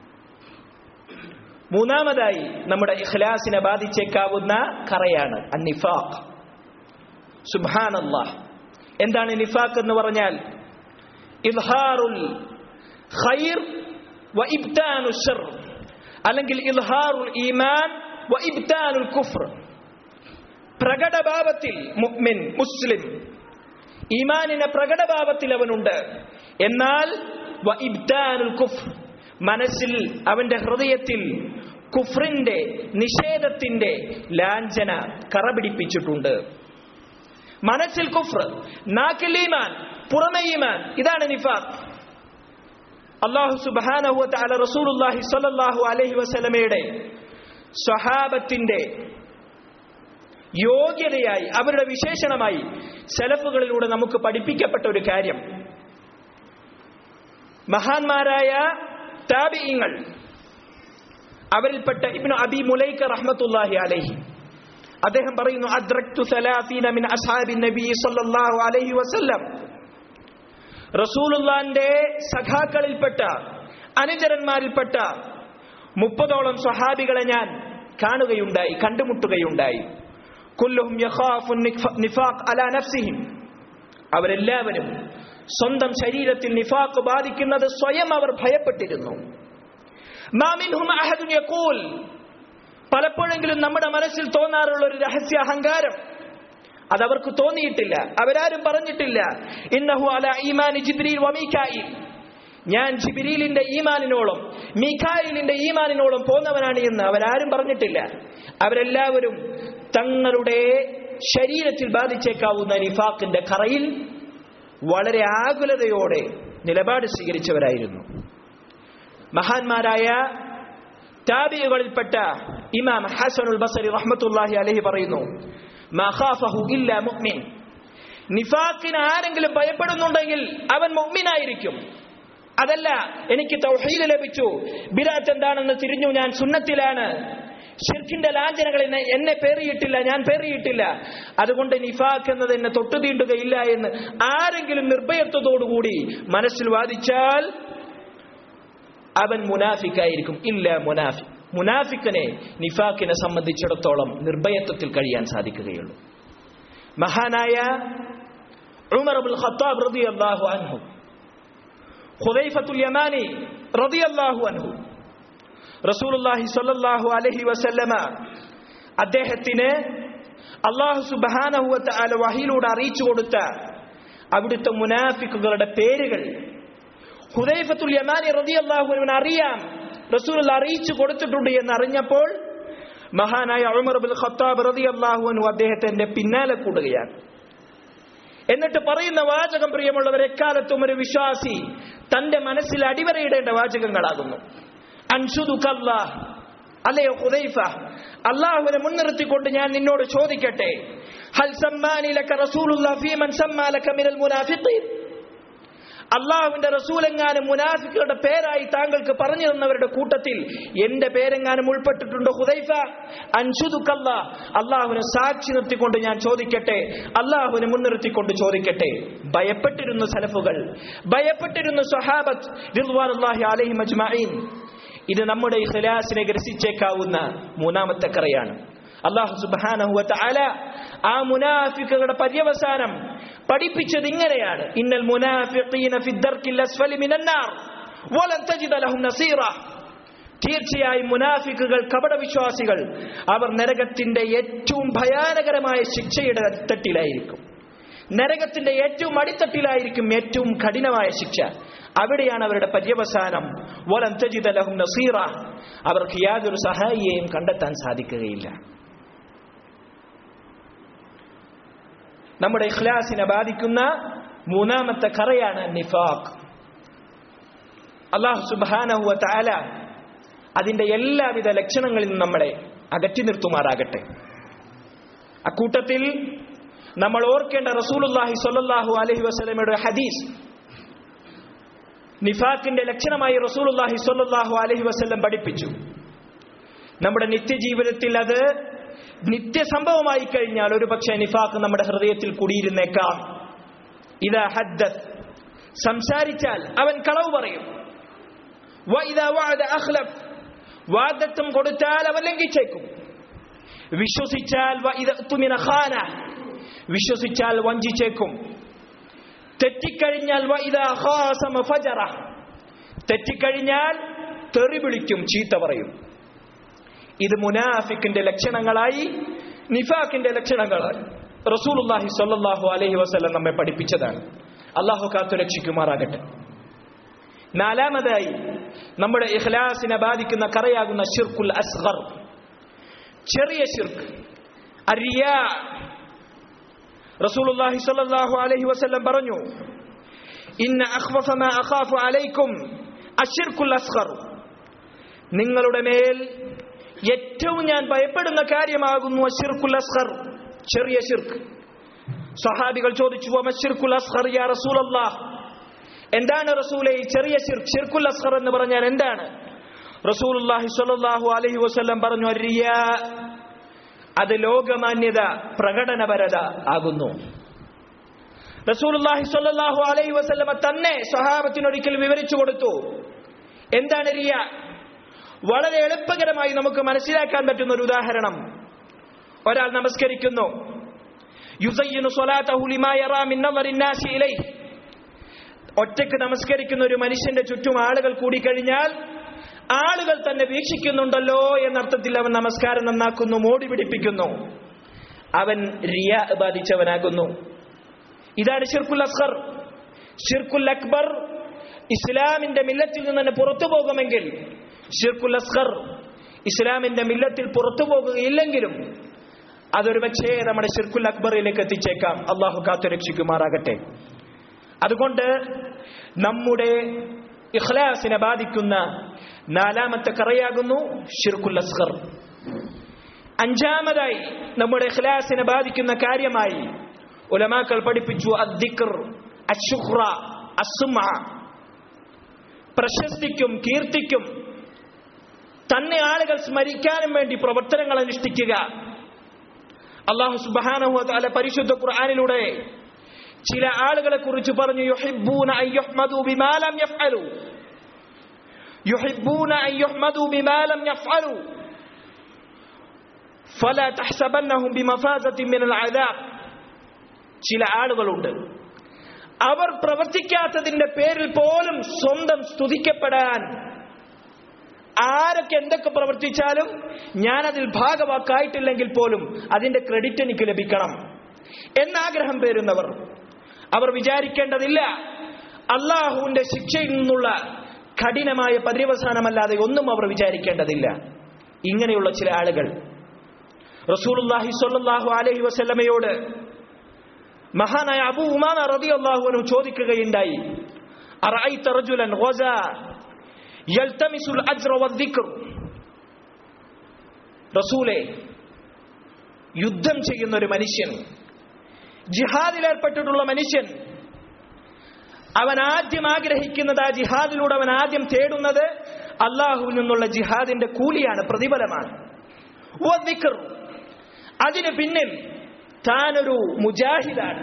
മൂന്നാമതായി നമ്മുടെ ഇഖ്ലാസിനെ ബാധിച്ചേക്കാവുന്ന കറയാണ് അന്നിഫാഖ് സുബാനല്ലാഹ് എന്താണ് നിഫാഖ് എന്ന് പറഞ്ഞാൽ ഇൽഹാറുൽ ഖൈർ വ ഇബ്താനു ഷർ അല്ലെങ്കിൽ ഇൽഹാറുൽ ഈമാൻ വ ഇബ്താനുൽ കുഫ്ർ പ്രകടഭാവത്തിൽ മുഅ്മിൻ മുസ്ലിം ഈമാനിനെ പ്രകടഭാവത്തിൽ അവനുണ്ട് എന്നാൽ വ ഇബ്താനുൽ കുഫ്ർ മനസ്സിൽ അവന്റെ ഹൃദയത്തിൽ കുഫ്രിന്റെ നിഷേധത്തിന്റെ ലാഞ്ചന കറപിടിപ്പിച്ചിട്ടുണ്ട് മനസ്സിൽ കുഫ്ർ നാക്കിൽ ഈമാൻ പുറമെ ഈമാൻ ഇതാണ് നിഫാഖ് അള്ളാഹു സുബ്ഹാനഹു തആല റസൂലുള്ളാഹി സ്വല്ലല്ലാഹു അലൈഹി വസല്ലമയുടെ സ്വഹാബത്തിന്റെ യോഗ്യതയായി അവരുടെ വിശേഷണമായി സെലഫുകളിലൂടെ നമുക്ക് പഠിപ്പിക്കപ്പെട്ട ഒരു കാര്യം മഹാന്മാരായ താബിഈങ്ങൾ അവരിൽപ്പെട്ട ഇബ്നു അബി മുലൈക്ക റഹ്മത്തുള്ളാഹി അലൈഹി അദ്ദേഹം പറയുന്നു അദ്രക്തു സലാഫീന മിൻ അസ്ഹാബി നബി സല്ലല്ലാഹു അലൈഹി വസല്ലം റസൂലുള്ളാന്റെ സഖാക്കളിൽപ്പെട്ട അനുചരന്മാരിൽപ്പെട്ട മുപ്പതോളം സ്വഹാബികളെ ഞാൻ കാണുകയുണ്ടായി കണ്ടുമുട്ടുകയുണ്ടായി കുല്ലുഹും യഖാഫു നിഫാഖ് അലാ നഫ്സിഹിം അവരെല്ലാവരും സ്വന്തം ശരീരത്തിൽ നിഫാഖ് ബാധിക്കുന്നത് സ്വയം അവർ ഭയപ്പെട്ടിരുന്നു മാമിൻഹും അഹദുൻ യഖൂൽ പലപ്പോഴെങ്കിലും നമ്മുടെ മനസ്സിൽ തോന്നാറുള്ള ഒരു രഹസ്യ അഹങ്കാരം അതവർക്ക് തോന്നിയിട്ടില്ല അവരാരും പറഞ്ഞിട്ടില്ല ഇന്നഹു അല ഈമാനി ജിബ്രീൽ വമീകായിൽ ഞാൻ ജിബിരീലിന്റെ ഈമാനിനോളം മീഖായിലിന്റെ ഈമാനിനോളം പോന്നവനാണ് എന്ന് അവരാരും പറഞ്ഞിട്ടില്ല അവരെല്ലാവരും തങ്ങളുടെ ശരീരത്തിൽ ബാധിച്ചേക്കാവുന്ന നിഫാഖിന്റെ കറയിൽ വളരെ ആകുലതയോടെ നിലപാട് സ്വീകരിച്ചവരായിരുന്നു മഹാന്മാരായ താബികളിൽപ്പെട്ട ഇമാം ഹസനുൽ ബസരി റഹ്മത്തുല്ലാഹി അലഹി പറയുന്നു മഖാഫഹു ഇല്ല മുഅ്മിൻ നിഫാഖിന് ആരെങ്കിലും ഭയപ്പെടുന്നുണ്ടെങ്കിൽ അവൻ മുഅ്മിനായിരിക്കും അതല്ല എനിക്ക് തൗഹീദ് ലഭിച്ചു ബിരാത്ത് എന്താണെന്ന് തിരിഞ്ഞു ഞാൻ സുന്നത്തിലാണ് ഷിർക്കിന്റെ ലാഞ്ചനകൾ എന്നെ എന്നെ പേറിയിട്ടില്ല ഞാൻ പേറിയിട്ടില്ല അതുകൊണ്ട് നിഫാഖ് എന്നത് എന്നെ തൊട്ടു തീണ്ടുകയില്ല എന്ന് ആരെങ്കിലും നിർഭയത്വത്തോടുകൂടി മനസ്സിൽ വാദിച്ചാൽ അവൻ മുനാഫിക്കായിരിക്കും ഇല്ല മുനാഫി മുനാഫിക്കനെ നിഫാഖിനെ സംബന്ധിച്ചിടത്തോളം നിർഭയത്വത്തിൽ കഴിയാൻ സാധിക്കുകയുള്ളൂ മഹാനായ ഉമർ അബുൽ ഖത്താബ് റളിയല്ലാഹു അൻഹു ഖുദൈഫത്തുൽ യമാനി റളിയല്ലാഹു അൻഹു റസൂലുള്ളാഹി സ്വല്ലല്ലാഹു അലൈഹി വസല്ലമ അദ്ദേഹത്തിന് അള്ളാഹു സുബ്ഹാനഹു വതആല വഹിയിലൂടെ അറിയിച്ചു കൊടുത്ത അവിടുത്തെ മുനാഫിക്കുകളുടെ പേരുകൾ ഹുദൈഫത്തുൽ യമാനി റളിയല്ലാഹു അൻഹുവിന് അറിയാം റസൂൽ അറിയിച്ചു കൊടുത്തിട്ടുണ്ട് എന്ന് അറിഞ്ഞപ്പോൾ മഹാനായ ഉമർ ബിൻ ഖത്താബ് റളിയല്ലാഹു അൻഹു അദ്ദേഹത്തിന്റെ പിന്നാലെ കൂടുകയാണ് എന്നിട്ട് പറയുന്ന വാചകം പ്രിയമുള്ളവർ എക്കാലത്തും ഒരു വിശ്വാസി തന്റെ മനസ്സിൽ അടിവരയിടേണ്ട വാചകങ്ങളാകുന്നു അൻഷുദുക്കല്ലാ അല്ലയോ ഹുദൈഫ അള്ളാഹുവിനെ മുൻനിർത്തിക്കൊണ്ട് ഞാൻ നിന്നോട് ചോദിക്കട്ടെ ഹൽ സമ്മാനി ലക റസൂലുള്ളാഹി ഫീമൻ സമ്മാ ലക മിനൽ മുനാഫിഖീൻ അള്ളാഹുവിന്റെ റസൂലെങ്ങാനും മുനാഫിക്കുകളുടെ പേരായി താങ്കൾക്ക് പറഞ്ഞു തന്നവരുടെ കൂട്ടത്തിൽ എന്റെ പേരെങ്ങാനും ഉൾപ്പെട്ടിട്ടുണ്ടോ ഹുദൈഫ അൻഷുദുക്കല്ല അള്ളാഹുവിനെ സാക്ഷി നിർത്തിക്കൊണ്ട് ഞാൻ ചോദിക്കട്ടെ അള്ളാഹുവിനെ മുൻനിർത്തിക്കൊണ്ട് ചോദിക്കട്ടെ ഭയപ്പെട്ടിരുന്നു സലഫുകൾ ഭയപ്പെട്ടിരുന്നു സഹാബത്ത് റിദ്വാനുല്ലാഹി അലൈഹി മജ്മഈൻ ഇത് നമ്മുടെ ഇഖ്ലാസിനെ ഗ്രസിച്ചേക്കാവുന്ന മൂന്നാമത്തെ കറയാണ് അള്ളാഹു സുബ്ഹാനഹു വതആല ആ മുനാഫിക്കുകളുടെ പര്യവസാനം പഠിപ്പിച്ചത് ഇങ്ങനെയാണ് ഇന്നൽ മുനാഫിഖീന ഫി ദർക്കിൽ അസ്ഫലി മിനൻ നാർ വലൻ തജിദ ലഹും നസീറ തീർച്ചയായും മുനാഫിക്കുകൾ കപടവിശ്വാസികൾ അവർ നരകത്തിന്റെ ഏറ്റവും ഭയാനകരമായ ശിക്ഷയുടെ തട്ടിലായിരിക്കും നരകത്തിന്റെ ഏറ്റവും അടിത്തട്ടിലായിരിക്കും ഏറ്റവും കഠിനമായ ശിക്ഷ അവിടെയാണ് അവരുടെ പര്യവസാനം വലൻ തജിദ ലഹും നസീറ അവർക്ക് യാതൊരു സഹായിയെയും കണ്ടെത്താൻ സാധിക്കുകയില്ല നമ്മുടെ ഇഖ്ലാസിനെ ബാധിക്കുന്ന മൂന്നാമത്തെ കറയാണ് നിഫാഖ് അള്ളാഹു സുബാനഹുവ താല അതിന്റെ എല്ലാവിധ ലക്ഷണങ്ങളിൽ നിന്നും നമ്മളെ അകറ്റി നിർത്തുമാറാകട്ടെ അക്കൂട്ടത്തിൽ നമ്മൾ ഓർക്കേണ്ട റസൂലുല്ലാഹി സ്വല്ലല്ലാഹു അലൈഹി വസല്ലമയുടെ ഹദീസ് നിഫാഖിന്റെ ലക്ഷണമായി റസൂലുല്ലാഹി സ്വല്ലല്ലാഹു അലൈഹി വസല്ലം പഠിപ്പിച്ചു നമ്മുടെ നിത്യജീവിതത്തിൽ അത് നിത്യസംഭവമായി കഴിഞ്ഞാൽ ഒരു പക്ഷേ നിഫാഖ് നമ്മുടെ ഹൃദയത്തിൽ കുടിയിരുന്നേക്കാം ഇതാ ഹദ്ദത്ത് സംസാരിച്ചാൽ അവൻ കളവ് പറയും വഇദാ വഅദ അഖ്ലഫ് വാദത്വം കൊടുത്താൽ അവൻ ലംഘിച്ചേക്കും വിശ്വസിച്ചാൽ വഇദ തുമിന ഖാന വിശ്വസിച്ചാൽ വഞ്ചിച്ചേക്കും തെറ്റിക്കഴിഞ്ഞാൽ വഇദാ ഖാസമ ഫജറ തെറ്റിക്കഴിഞ്ഞാൽ തെറി വിളിക്കും ചീത്ത പറയും ഇത് മുനാഫിക്കിന്റെ ലക്ഷണങ്ങളായി നിഫാഖിന്റെ ലക്ഷണങ്ങളായി റസൂലുള്ളാഹി സ്വല്ലല്ലാഹു അലൈഹി വസല്ലം നമ്മെ പഠിപ്പിച്ചതാണ് അള്ളാഹു കാത്തു രക്ഷിക്കുമാറാകട്ടെ നാലാമതായി നമ്മുടെ ഇഖ്ലാസിനെ ബാധിക്കുന്ന കറയാകുന്ന ഷിർക്കുൽ അസ്ഗർ ചെറിയ ഷിർക്ക് അരിയാ റസൂലുള്ളാഹി സ്വല്ലല്ലാഹു അലൈഹി വസല്ലം പറഞ്ഞു ഇന്ന അഖ്വഫ മാ അഖാഫു അലൈക്കും അഷിർക്കുൽ അസ്ഗർ നിങ്ങളുടെ മേൽ ഏറ്റവും ഞാൻ ഭയപ്പെടുന്ന കാര്യമാകുന്നു അഷിർക്കുൽ അസ്ഗർ ചെറിയ ഷിർക്ക് സഹാബികൾ ചോദിച്ചു അമഷിർക്കുൽ അസ്ഗർ യാ റസൂലല്ലാഹ് എന്താണ് റസൂലെ ഈ ചെറിയ ഷിർക്ക് ഷിർക്കുൽ അസ്ഗർ എന്ന് പറഞ്ഞാൽ എന്താണ് റസൂലുള്ളാഹി സ്വല്ലല്ലാഹു അലൈഹി വസല്ലം പറഞ്ഞു അരിയാ അത് ലോകമാന്യത പ്രകടനപരത ആകുന്നു റസൂലുള്ളാഹി സ്വല്ലല്ലാഹു അലൈഹി വസല്ലമ തന്നെ സ്വഹാബത്തിനൊരിക്കൽ വിവരിച്ചു കൊടുത്തു എന്താണ് റിയ വളരെ എളുപ്പകരമായി നമുക്ക് മനസ്സിലാക്കാൻ പറ്റുന്ന ഒരു ഉദാഹരണം ഒരാൾ നമസ്കരിക്കുന്നു യുസയ്യിനു സ്വലാത്തഹു ലിമാ യറാ മിൻ നളറി നാസി ഇലൈഹി ഒറ്റയ്ക്ക് നമസ്കരിക്കുന്ന ഒരു മനുഷ്യന്റെ ചുറ്റും ആളുകൾ കൂടിക്കഴിഞ്ഞാൽ ആളുകൾ തന്നെ വീക്ഷിക്കുന്നുണ്ടല്ലോ എന്നർത്ഥത്തിൽ അവൻ നമസ്കാരം നന്നാക്കുന്നു മോടി പിടിപ്പിക്കുന്നു അവൻ റിയ ബാധിച്ചവനാകുന്നു ഇതാണ് ഷിർക്കുൽ അസ്ഹർ ഷിർക്കുൽ അക്ബർ ഇസ്ലാമിന്റെ മില്ലത്തിൽ നിന്ന് തന്നെ പുറത്തു പോകുമെങ്കിൽ ഷിർക്കുൽ അസ്ഹർ ഇസ്ലാമിന്റെ മില്ലത്തിൽ പുറത്തു പോകുകയില്ലെങ്കിലും അതൊരു പക്ഷേ നമ്മുടെ ഷിർക്കുൽ അക്ബറിലേക്ക് എത്തിച്ചേക്കാം അള്ളാഹു കാത്തു രക്ഷിക്കുമാറാകട്ടെ അതുകൊണ്ട് നമ്മുടെ ഇഖ്ലാസിനെ ബാധിക്കുന്ന നാലാമത്തെ കറയാകുന്നു ഷിർക്കുൽ അസ്ഹർ അഞ്ചാമതായി നമ്മുടെ ഇഖ്ലാസിനെ ബാധിക്കുന്ന കാര്യമായി ഉലമാക്കൾ പഠിപ്പിച്ചു അദ്ദിഖർ അശുഹ്റ അസുമ പ്രശസ്തിക്കും കീർത്തിക്കും തന്നെ ആളുകൾ സ്മരിക്കാനും വേണ്ടി പ്രവർത്തനങ്ങൾ അനുഷ്ഠിക്കുക അള്ളാഹു സുബാനഹു അല പരിശുദ്ധ ഖുർആാനിലൂടെ ചില ആളുകളെ കുറിച്ച് പറഞ്ഞു യുഹിബ്ബൂന അൻ യുഹ്മദു ബിമാ ലം യഫ്അലു യുഹിബ്ബൂന അൻ യുഹ്മദു ബിമാ ലം യഫ്അലു ഫലാ തഹ്സബന്നഹും ബിമഫാസത്തിൻ മിനൽ അദാബ് ചില ആളുകളുണ്ട് അവർ പ്രവർത്തിക്കാത്തതിന്റെ പേരിൽ പോലും സ്വന്തം സ്തുതിക്കപ്പെടാൻ ആരൊക്കെ എന്തൊക്കെ പ്രവർത്തിച്ചാലും ഞാനതിൽ ഭാഗവാക്കായിട്ടില്ലെങ്കിൽ പോലും അതിന്റെ ക്രെഡിറ്റ് എനിക്ക് ലഭിക്കണം എന്നാഗ്രഹം പേരുന്നവർ അവർ വിചാരിക്കേണ്ടതില്ല അള്ളാഹുവിന്റെ ശിക്ഷയിൽ നിന്നുള്ള കഠിനമായ പര്യവസാനമല്ലാതെ ഒന്നും അവർ വിചാരിക്കേണ്ടതില്ല ഇങ്ങനെയുള്ള ചില ആളുകൾ റസൂലുള്ളാഹി സ്വല്ലല്ലാഹു അലൈഹി വസല്ലമയോട് മഹാനായ അബൂ ഉമാമ റളിയല്ലാഹു അൻഹു ചോദിക്കുകയുണ്ടായി അറഅയ്ത റജുലൻ ഗസാ യൽതമിസുൽ അജ്റ വദ്ദിക്ർ റസൂലേ യുദ്ധം ചെയ്യുന്ന ഒരു മനുഷ്യൻ ജിഹാദിൽ ഏർപ്പെട്ടിട്ടുള്ള മനുഷ്യൻ അവൻ ആദ്യം ആഗ്രഹിക്കുന്നത് ആ ജിഹാദിലൂടെ അവൻ ആദ്യം തേടുന്നത് അള്ളാഹുവിൽ നിന്നുള്ള ജിഹാദിന്റെ കൂലിയാണ് പ്രതിഫലമാണ് വദ്ദിക്ർ അതിന് പിന്നിൽ താനൊരു മുജാഹിദാണ്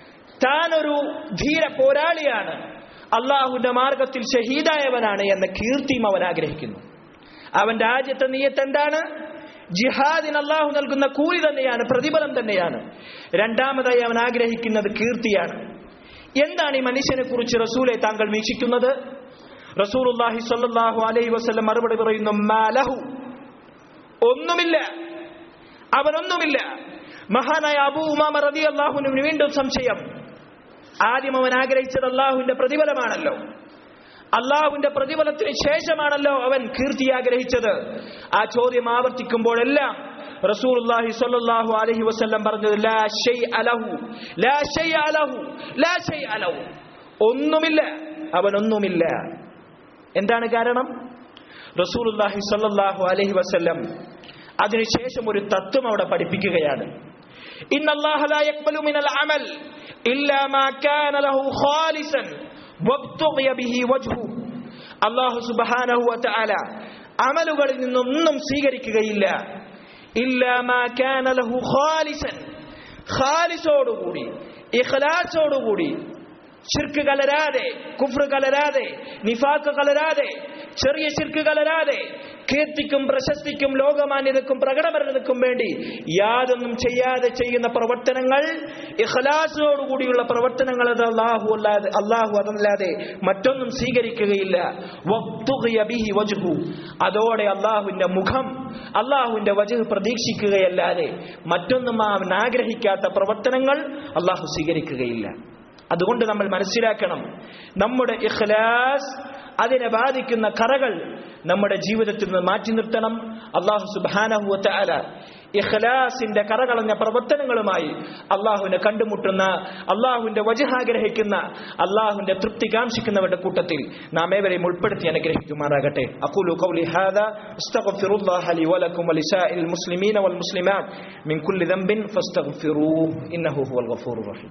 താനൊരു ധീര പോരാളിയാണ് അള്ളാഹുവിന്റെ മാർഗത്തിൽ ഷഹീദായവനാണ് എന്ന കീർത്തിയും അവൻ ആഗ്രഹിക്കുന്നു അവൻ രാജ്യത്തെ നീയത്ത് എന്താണ് ജിഹാദിന് അള്ളാഹു നൽകുന്ന കൂലി തന്നെയാണ് പ്രതിഫലം തന്നെയാണ് രണ്ടാമതായി അവൻ ആഗ്രഹിക്കുന്നത് കീർത്തിയാണ് എന്താണ് ഈ മനുഷ്യനെ കുറിച്ച് റസൂലെ താങ്കൾ വീക്ഷിക്കുന്നത് റസൂലുള്ളാഹി സ്വല്ലല്ലാഹു അലൈഹി വസല്ലം മറുപടി പറയുന്നു മാലഹു ഒന്നുമില്ല അവനൊന്നുമില്ല മഹാനായ അബൂ ഉമാമ റതി അള്ളാഹുവിന് വീണ്ടും സംശയം ആദ്യം അവൻ ആഗ്രഹിച്ചത് അള്ളാഹുവിന്റെ പ്രതിഫലമാണല്ലോ അള്ളാഹുവിന്റെ പ്രതിഫലത്തിന് ശേഷമാണല്ലോ അവൻ കീർത്തി ആഗ്രഹിച്ചത് ആ ചോദ്യം ആവർത്തിക്കുമ്പോഴെല്ലാം റസൂലുള്ളാഹി സ്വല്ലല്ലാഹു അലൈഹി വസല്ലം പറഞ്ഞത് ലാ ഷൈ അലഹു ലാ ഷൈ അലഹു ലാ ഷൈ അലഹു ഒന്നുമില്ല അവനൊന്നുമില്ല എന്താണ് കാരണം റസൂലുള്ളാഹി സ്വല്ലല്ലാഹു അലൈഹി വസല്ലം അതിനുശേഷം ഒരു തത്വം അവിടെ പഠിപ്പിക്കുകയാണ് ഇന്നല്ലാഹ ലാ യഖ്ബലു മിനൽ അമൽ ഇല്ലാ മാ കാന ലഹു ഖാലിസൻ വബ്തുഗിയ ബിഹി വജ്ഹു അല്ലാഹു സുബ്ഹാനഹു വതആല അമലുകളിൽ നിന്നൊന്നും സ്വീകരിക്കുകയില്ല ഇല്ലാ മാ കാന ലഹു ഖാലിസൻ ഖാലിസോടുകൂടി ഇഖ്ലാസോടുകൂടി ഷിർക്ക് കലരാതെ കുഫ്ർ കലരാതെ നിഫാക്ക് കലരാതെ ചെറിയ ഷിർക്ക് കലരാതെ കീർത്തിക്കും പ്രശസ്തിക്കും ലോകമാന്യതക്കും പ്രകടമരണതക്കും വേണ്ടി യാതൊന്നും ചെയ്യാതെ ചെയ്യുന്ന പ്രവർത്തനങ്ങൾ ഇഖ്ലാസോടുകൂടിയുള്ള പ്രവർത്തനങ്ങൾ അത് അള്ളാഹു അല്ലാതെ അള്ളാഹു അതല്ലാതെ മറ്റൊന്നും സ്വീകരിക്കുകയില്ല വബ്തുഗിയ ബിഹി വജ്ഹു അതോടെ അള്ളാഹുവിന്റെ മുഖം അള്ളാഹുവിന്റെ വജഹ് പ്രതീക്ഷിക്കുകയല്ലാതെ മറ്റൊന്നും അവൻ ആഗ്രഹിക്കാത്ത പ്രവർത്തനങ്ങൾ അള്ളാഹു സ്വീകരിക്കുകയില്ല അതുകൊണ്ട് നമ്മൾ മനസ്സിലാക്കണം നമ്മുടെ ഇഖ്ലാസ് അതിനെ ബാധിക്കുന്ന കറകൾ നമ്മുടെ ജീവിതത്തിൽ നിന്ന് മാറ്റി നിർത്തണം അള്ളാഹു സുബാനഹുവത്ത അല ഇഖ്ലാസിന്റെ കറകളഞ്ഞ പ്രവർത്തനങ്ങളുമായി അള്ളാഹുവിനെ കണ്ടുമുട്ടുന്ന അള്ളാഹുവിന്റെ വജഹാഗ്രഹിക്കുന്ന അള്ളാഹുവിന്റെ തൃപ്തി കാംക്ഷിക്കുന്നവരുടെ കൂട്ടത്തിൽ നാം ഏവരെയും ഉൾപ്പെടുത്തി അനുഗ്രഹിക്കുമാറാകട്ടെ അഖൂലു ഖൗലി ഹാദാ അസ്തഗ്ഫിറുല്ലാഹ ലി വലക്കും വലിസാഇൽ മുസ്ലിമീന വൽ മുസ്ലിമാത് മിൻ കുല്ലി ദംബിൻ ഫസ്തഗ്ഫിറൂഹു ഇന്നഹു ഹുവൽ ഗഫൂറുർ റഹീം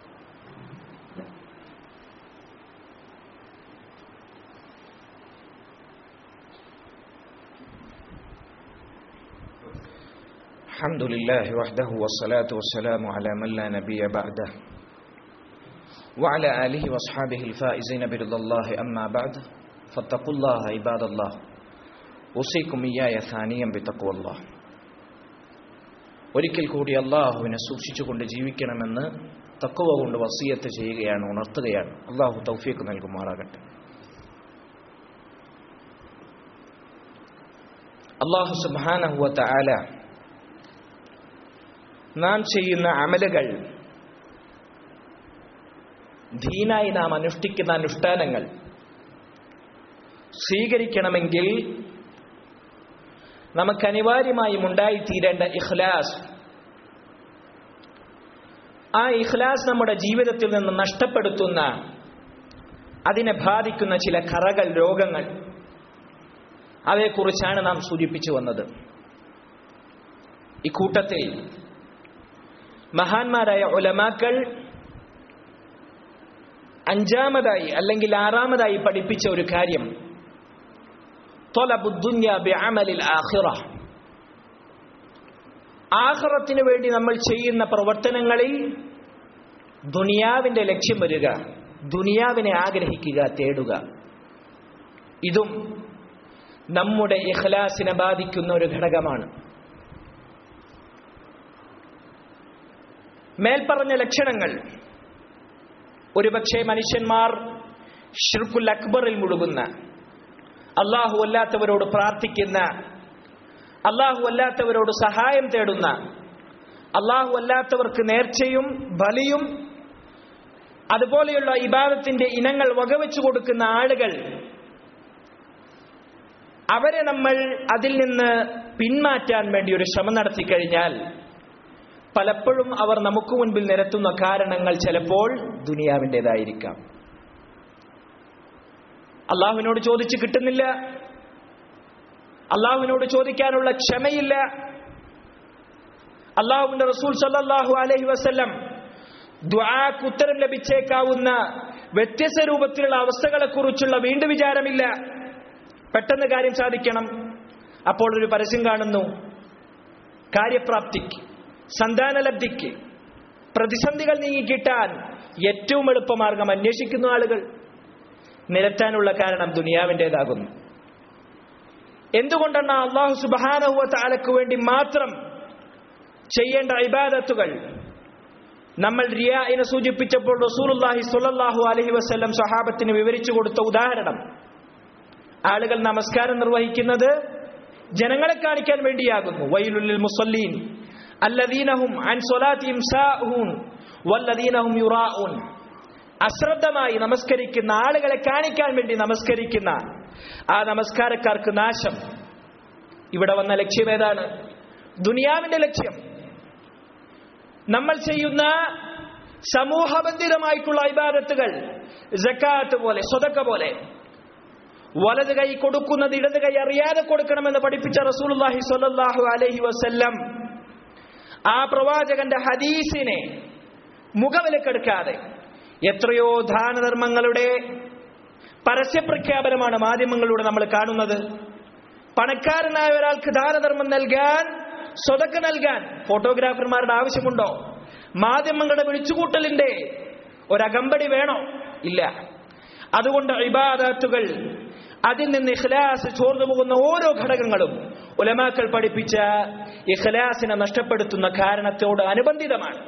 الحمد لله وحده والصلاة والسلام على من لا نبي بعده وعلى آله وأصحابه الفائزين برضا الله أما بعد فاتقوا الله عباد الله أوصيكم إياي ثانيا بتقوى الله ഒരിക്കൽ കൂടി അള്ളാഹുവിനെ സൂക്ഷിച്ചുകൊണ്ട് ജീവിക്കണമെന്ന് തക്കുവ കൊണ്ട് വസീയത്ത് ചെയ്യുകയാണ് ഉണർത്തുകയാണ് അള്ളാഹു തൗഫീക്ക് നൽകുമാറാകട്ടെ അള്ളാഹു സുബാനഹുവത്ത ആല നാം ചെയ്യുന്ന അമലുകൾ ധീനായി നാം അനുഷ്ഠിക്കുന്ന അനുഷ്ഠാനങ്ങൾ സ്വീകരിക്കണമെങ്കിൽ നമുക്ക് അനിവാര്യമായും ഉണ്ടായിത്തീരേണ്ട ഇഖ്ലാസ് ആ ഇഖ്ലാസ് നമ്മുടെ ജീവിതത്തിൽ നിന്ന് നഷ്ടപ്പെടുത്തുന്ന അതിനെ ബാധിക്കുന്ന ചില കറകൾ രോഗങ്ങൾ അതേക്കുറിച്ചാണ് നാം സൂചിപ്പിച്ചു വന്നത് ഇക്കൂട്ടത്തിൽ മഹാന്മാരായ ഉലമാക്കൾ അഞ്ചാമതായി അല്ലെങ്കിൽ ആറാമതായി പഠിപ്പിച്ച ഒരു കാര്യം ആഹ്റത്തിന് വേണ്ടി നമ്മൾ ചെയ്യുന്ന പ്രവർത്തനങ്ങളിൽ ദുനിയാവിന്റെ ലക്ഷ്യം വരിക ദുനിയാവിനെ ആഗ്രഹിക്കുക തേടുക ഇതും നമ്മുടെ ഇഖ്ലാസിനെ ബാധിക്കുന്ന ഒരു ഘടകമാണ് മേൽപ്പറഞ്ഞ ലക്ഷണങ്ങൾ ഒരുപക്ഷെ മനുഷ്യന്മാർ ഷിർക്കുൽ അക്ബറിൽ മുഴുകുന്ന അള്ളാഹു അല്ലാത്തവരോട് പ്രാർത്ഥിക്കുന്ന അള്ളാഹു അല്ലാത്തവരോട് സഹായം തേടുന്ന അള്ളാഹു അല്ലാത്തവർക്ക് നേർച്ചയും ബലിയും അതുപോലെയുള്ള ഇബാദത്തിന്റെ ഇനങ്ങൾ വകവെച്ചു കൊടുക്കുന്ന ആളുകൾ അവരെ നമ്മൾ അതിൽ നിന്ന് പിന്മാറ്റാൻ വേണ്ടി ഒരു ശ്രമം നടത്തി കഴിഞ്ഞാൽ പലപ്പോഴും അവർ നമുക്ക് മുൻപിൽ നിരത്തുന്ന കാരണങ്ങൾ ചിലപ്പോൾ ദുനിയാവിൻ്റെതായിരിക്കാം അള്ളാഹുവിനോട് ചോദിച്ച് കിട്ടുന്നില്ല അള്ളാഹുവിനോട് ചോദിക്കാനുള്ള ക്ഷമയില്ല അള്ളാഹുവിന്റെ റസൂൽ സല്ലാഹു അലഹി വസ്ല്ലം ദ്വാക്ക് ഉത്തരം ലഭിച്ചേക്കാവുന്ന വ്യത്യസ്ത രൂപത്തിലുള്ള അവസ്ഥകളെക്കുറിച്ചുള്ള വീണ്ടും വിചാരമില്ല പെട്ടെന്ന് കാര്യം സാധിക്കണം അപ്പോൾ ഒരു പരസ്യം കാണുന്നു കാര്യപ്രാപ്തിക്ക് സന്താനലബ്ധിക്ക് പ്രതിസന്ധികൾ നീങ്ങിക്കിട്ടാൻ ഏറ്റവും എളുപ്പമാർഗം അന്വേഷിക്കുന്ന ആളുകൾ നിരത്താനുള്ള കാരണം ദുനിയാവിൻ്റെതാകുന്നു എന്തുകൊണ്ടാണ് അള്ളാഹു സുബാനഹുവ താലക്ക് വേണ്ടി മാത്രം ചെയ്യേണ്ട ഇബാദത്തുകൾ നമ്മൾ റിയാഇനെ സൂചിപ്പിച്ചപ്പോൾ റസൂലുല്ലാഹി സുല്ലാഹു അലഹി വസ്ല്ലം സഹാബത്തിന് വിവരിച്ചു കൊടുത്ത ഉദാഹരണം ആളുകൾ നമസ്കാരം നിർവഹിക്കുന്നത് ജനങ്ങളെ കാണിക്കാൻ വേണ്ടിയാകുന്നു വൈലുല്ലിൽ മുസല്ലീൻ അല്ലദീനഹും അൻ സ്വലാത്തിയും സാഹൂൻ വല്ലദീനഹും യുറാഊൻ അശ്രദ്ധമായി നമസ്കരിക്കുന്ന ആളുകളെ കാണിക്കാൻ വേണ്ടി നമസ്കരിക്കുന്ന ആ നമസ്കാരക്കാർക്ക് നാശം ഇവിടെ വന്ന ലക്ഷ്യം ഏതാണ് ദുനിയാവിന്റെ ലക്ഷ്യം നമ്മൾ ചെയ്യുന്ന സമൂഹബന്ധിതമായിട്ടുള്ള ഇബാദത്തുകൾ ജക്കാത്ത് പോലെ സ്വതക്ക പോലെ വലത് കൈ കൊടുക്കുന്നത് ഇടത് കൈ അറിയാതെ കൊടുക്കണമെന്ന് പഠിപ്പിച്ച റസൂലുള്ളാഹി സ്വല്ലല്ലാഹു അലൈഹി വസല്ലം ആ പ്രവാചകന്റെ ഹദീസിനെ മുഖവിലക്കെടുക്കാതെ എത്രയോ ദാനധർമ്മങ്ങളുടെ പരസ്യപ്രഖ്യാപനമാണ് മാധ്യമങ്ങളിലൂടെ നമ്മൾ കാണുന്നത് പണക്കാരനായ ഒരാൾക്ക് ദാനധർമ്മം നൽകാൻ സ്വതക്ക നൽകാൻ ഫോട്ടോഗ്രാഫർമാരുടെ ആവശ്യമുണ്ടോ മാധ്യമങ്ങളുടെ വിളിച്ചുകൂട്ടലിന്റെ ഒരകമ്പടി വേണോ ഇല്ല അതുകൊണ്ട് ഇബാദത്തുകൾ അതിൽ നിന്ന് ഇഖ്ലാസ് ചോർന്നു പോകുന്ന ഓരോ ഘടകങ്ങളും ഉലമാക്കൾ പഠിപ്പിച്ച ഇഖ്ലാസിനെ നഷ്ടപ്പെടുത്തുന്ന കാരണത്തോട് അനുബന്ധിതമാണ്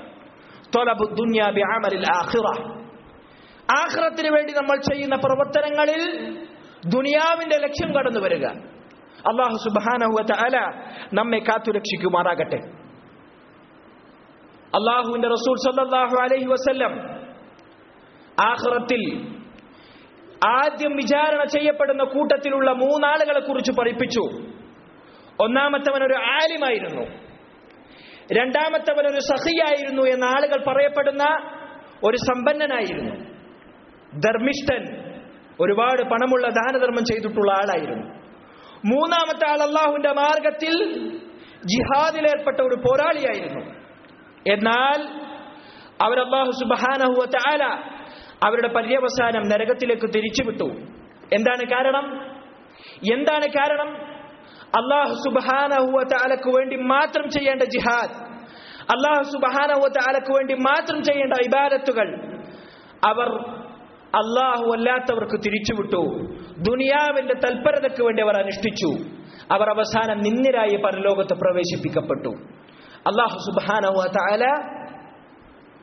ആഖിറത്തിന് വേണ്ടി നമ്മൾ ചെയ്യുന്ന പ്രവർത്തനങ്ങളിൽ ദുനിയാവിന്റെ ലക്ഷ്യം കടന്നു വരിക അള്ളാഹു സുബാനഹുവ അല നമ്മെ കാത്തുരക്ഷിക്കുമാറാകട്ടെ അള്ളാഹുവിന്റെ റസൂൽ സല്ലാഹു അലൈഹി വസല്ലം ആഖിറത്തിൽ ആദ്യം വിചാരണ ചെയ്യപ്പെടുന്ന കൂട്ടത്തിലുള്ള മൂന്നാളുകളെ കുറിച്ച് പഠിപ്പിച്ചു ഒന്നാമത്തവൻ ഒരു ആലിമായിരുന്നു രണ്ടാമത്തവൻ ഒരു സഹിയായിരുന്നു എന്ന ആളുകൾ പറയപ്പെടുന്ന ഒരു സമ്പന്നനായിരുന്നു ധർമ്മിഷ്ഠൻ ഒരുപാട് പണമുള്ള ദാനധർമ്മം ചെയ്തിട്ടുള്ള ആളായിരുന്നു മൂന്നാമത്തെ ആൾ അള്ളാഹുവിന്റെ മാർഗത്തിൽ ജിഹാദിലേർപ്പെട്ട ഒരു പോരാളിയായിരുന്നു എന്നാൽ അവർ അള്ളാഹു സുബാനഹുവ ആല അവരുടെ പര്യവസാനം നരകത്തിലേക്ക് തിരിച്ചുവിട്ടു എന്താണ് കാരണം എന്താണ് കാരണം അള്ളാഹു സുബാനഹുവ താലക്ക് വേണ്ടി മാത്രം ചെയ്യേണ്ട ജിഹാദ് അള്ളാഹു സുബാനഹുവ താലക്ക് വേണ്ടി മാത്രം ചെയ്യേണ്ട ഇബാദത്തുകൾ അവർ അള്ളാഹു അല്ലാത്തവർക്ക് തിരിച്ചുവിട്ടു ദുനിയാവിന്റെ തൽപരതയ്ക്ക് വേണ്ടി അവർ അനുഷ്ഠിച്ചു അവർ അവസാനം നിന്നിരായി പരലോകത്ത് പ്രവേശിപ്പിക്കപ്പെട്ടു അള്ളാഹു സുബാനഹുവ താല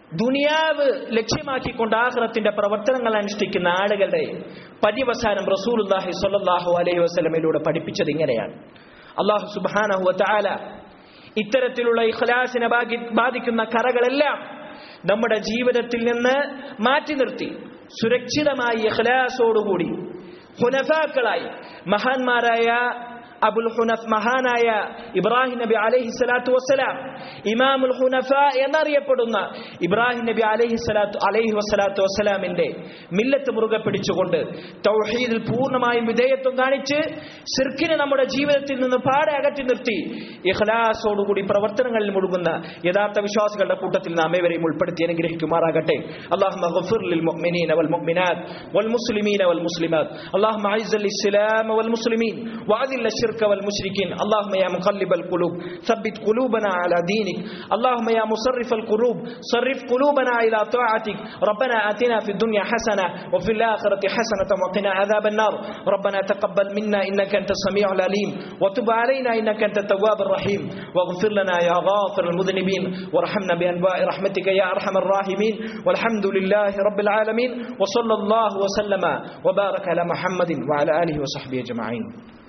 ദുനിയാവ് ലക്ഷ്യമാക്കിക്കൊണ്ട് ആഹ്റത്തിന്റെ പ്രവർത്തനങ്ങൾ അനുഷ്ഠിക്കുന്ന ആളുകളുടെ പര്യവസാനം റസൂലുല്ലാഹി സ്വല്ലല്ലാഹു അലൈഹി വസല്ലമയിലൂടെ പഠിപ്പിച്ചത് ഇങ്ങനെയാണ് അള്ളാഹു സുബ്ഹാനഹു വതആല ഇത്തരത്തിലുള്ള ഇഖ്ലാസിനെ ബാധി- ബാധിക്കുന്ന കറകളെല്ലാം നമ്മുടെ ജീവിതത്തിൽ നിന്ന് മാറ്റി നിർത്തി സുരക്ഷിതമായി ഇഖ്ലാസോടുകൂടി ഹുനഫാക്കളായി മഹാന്മാരായ അബുൽ ഹുനഫ് മഹാനായ ഇബ്രാഹിം നബി അലൈഹി സ്വലാത്തു വസ്സലാം ഇമാമുൽ ഹുനഫ എന്നറിയപ്പെടുന്ന ഇബ്രാഹിം നബി അലൈഹി സ്വലാത്തു അലൈഹി വസ്സലാത്തു വസ്സലാമിന്റെ മില്ലത്ത് മുറുകെ പിടിച്ചുകൊണ്ട് തൗഹീദിൽ പൂർണ്ണമായും വിധേയത്വം കാണിച്ച് ഷിർക്കിനെ നമ്മുടെ ജീവിതത്തിൽ നിന്ന് പാടെ അകറ്റി നിർത്തി ഇഖ്ലാസോടുകൂടി പ്രവർത്തനങ്ങളിൽ മുഴുകുന്ന യഥാർത്ഥ വിശ്വാസികളുടെ കൂട്ടത്തിൽ നാം ഏവരെയും ഉൾപ്പെടുത്തി അനുഗ്രഹിക്കുമാറാകട്ടെ اللهم اغفر للمؤمنين والمؤمنات والمسلمين والمسلمات اللهم اعز الاسلام والمسلمين واذل الشرك والمشركين اللهم يا مقلب القلوب ثبت قلوبنا على دينك اللهم يا مصرف القلوب صرف قلوبنا الى طاعتك ربنا اتنا في الدنيا حسنه وفي الاخره حسنه وقنا عذاب النار ربنا تقبل منا انك انت السميع العليم وتب علينا انك انت التواب الرحيم واغفر لنا يا غافر المذنبين وارحمنا بانواع رحمتك يا ارحم الراحمين والحمد لله رب العالمين وصلى الله وسلم وبارك على محمد وعلى اله وصحبه اجمعين